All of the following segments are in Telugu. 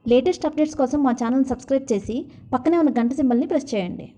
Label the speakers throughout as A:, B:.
A: లేటెస్ట్ అప్డేట్స్ కోసం మా ఛానల్ సబ్స్క్రైబ్ చేసి పక్కనే ఉన్న గంట సింబల్ని ప్రెస్ చేయండి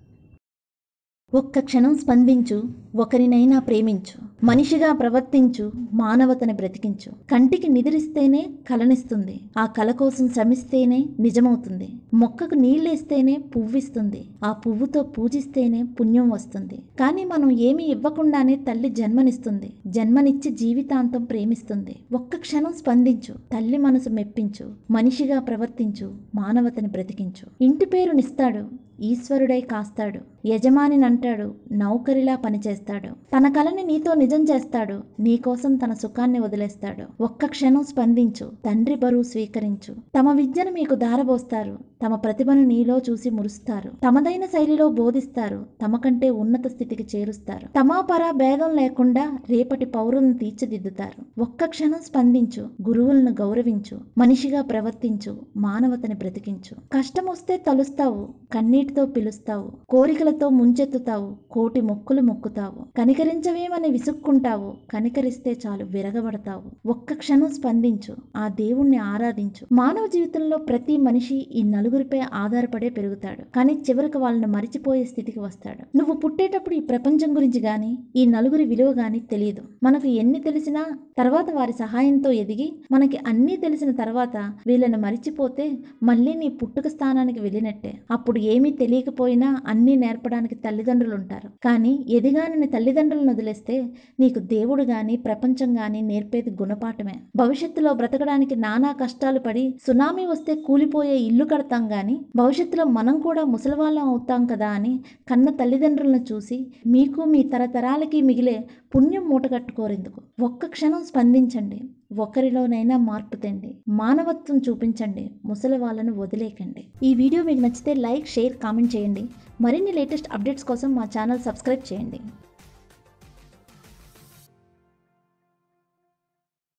A: ఒక్క క్షణం స్పందించు ఒకరినైనా ప్రేమించు మనిషిగా ప్రవర్తించు మానవతని బ్రతికించు కంటికి నిద్రిస్తేనే కలనిస్తుంది ఆ కల కోసం శ్రమిస్తేనే నిజమవుతుంది మొక్కకు నీళ్ళేస్తేనే పువ్విస్తుంది ఆ పువ్వుతో పూజిస్తేనే పుణ్యం వస్తుంది కానీ మనం ఏమీ ఇవ్వకుండానే తల్లి జన్మనిస్తుంది జన్మనిచ్చి జీవితాంతం ప్రేమిస్తుంది ఒక్క క్షణం స్పందించు తల్లి మనసు మెప్పించు మనిషిగా ప్రవర్తించు మానవతని బ్రతికించు ఇంటి పేరునిస్తాడు ఈశ్వరుడై కాస్తాడు యజమానినంటాడు నౌకరిలా పనిచేస్తాడు తన కలని నీతో నిజం చేస్తాడు నీకోసం తన సుఖాన్ని వదిలేస్తాడు ఒక్క క్షణం స్పందించు తండ్రి బరువు స్వీకరించు తమ విద్యను మీకు దారబోస్తారు తమ ప్రతిభను నీలో చూసి మురుస్తారు తమదైన శైలిలో బోధిస్తారు తమ కంటే ఉన్నత స్థితికి చేరుస్తారు తమాపరా భేదం లేకుండా రేపటి పౌరులను తీర్చిదిద్దుతారు ఒక్క క్షణం స్పందించు గురువులను గౌరవించు మనిషిగా ప్రవర్తించు మానవతని బ్రతికించు కష్టం వస్తే తలుస్తావు కన్నీటితో పిలుస్తావు కోరికలతో ముంచెత్తుతావు కోటి మొక్కులు మొక్కుతావు కనికరించవేమని విసుక్కుంటావు కనికరిస్తే చాలు విరగబడతావు ఒక్క క్షణం స్పందించు ఆ దేవుణ్ణి ఆరాధించు మానవ జీవితంలో ప్రతి మనిషి ఈ నలుగురిపై ఆధారపడే పెరుగుతాడు కానీ చివరికి వాళ్ళని మరిచిపోయే స్థితికి వస్తాడు నువ్వు పుట్టేటప్పుడు ఈ ప్రపంచం గురించి గాని ఈ నలుగురి విలువ గాని తెలియదు మనకు ఎన్ని తెలిసినా తర్వాత వారి సహాయంతో ఎదిగి మనకి అన్నీ తెలిసిన తర్వాత వీళ్ళని మరిచిపోతే మళ్ళీ నీ పుట్టుక స్థానానికి వెళ్ళినట్టే అప్పుడు ఏమీ తెలియకపోయినా అన్నీ నేర్పడానికి తల్లిదండ్రులు ఉంటారు కానీ ఎదిగానని తల్లిదండ్రులను వదిలేస్తే నీకు దేవుడు గాని ప్రపంచం గాని నేర్పేది గుణపాఠమే భవిష్యత్తులో బ్రతకడానికి నానా కష్టాలు పడి సునామీ వస్తే కూలిపోయే ఇల్లు కడతాం గాని భవిష్యత్తులో మనం కూడా ముసలివాళ్ళం అవుతాం కదా అని కన్న తల్లిదండ్రులను చూసి మీకు మీ తరతరాలకి మిగిలే పుణ్యం మూటగట్టుకోరెందుకు ఒక్క క్షణం స్పందించండి ఒకరిలోనైనా మార్పు తెండి మానవత్వం చూపించండి ముసలి వాళ్ళను వదిలేకండి ఈ వీడియో మీకు నచ్చితే లైక్ షేర్ కామెంట్ చేయండి మరిన్ని లేటెస్ట్ అప్డేట్స్ కోసం మా ఛానల్ సబ్స్క్రైబ్ చేయండి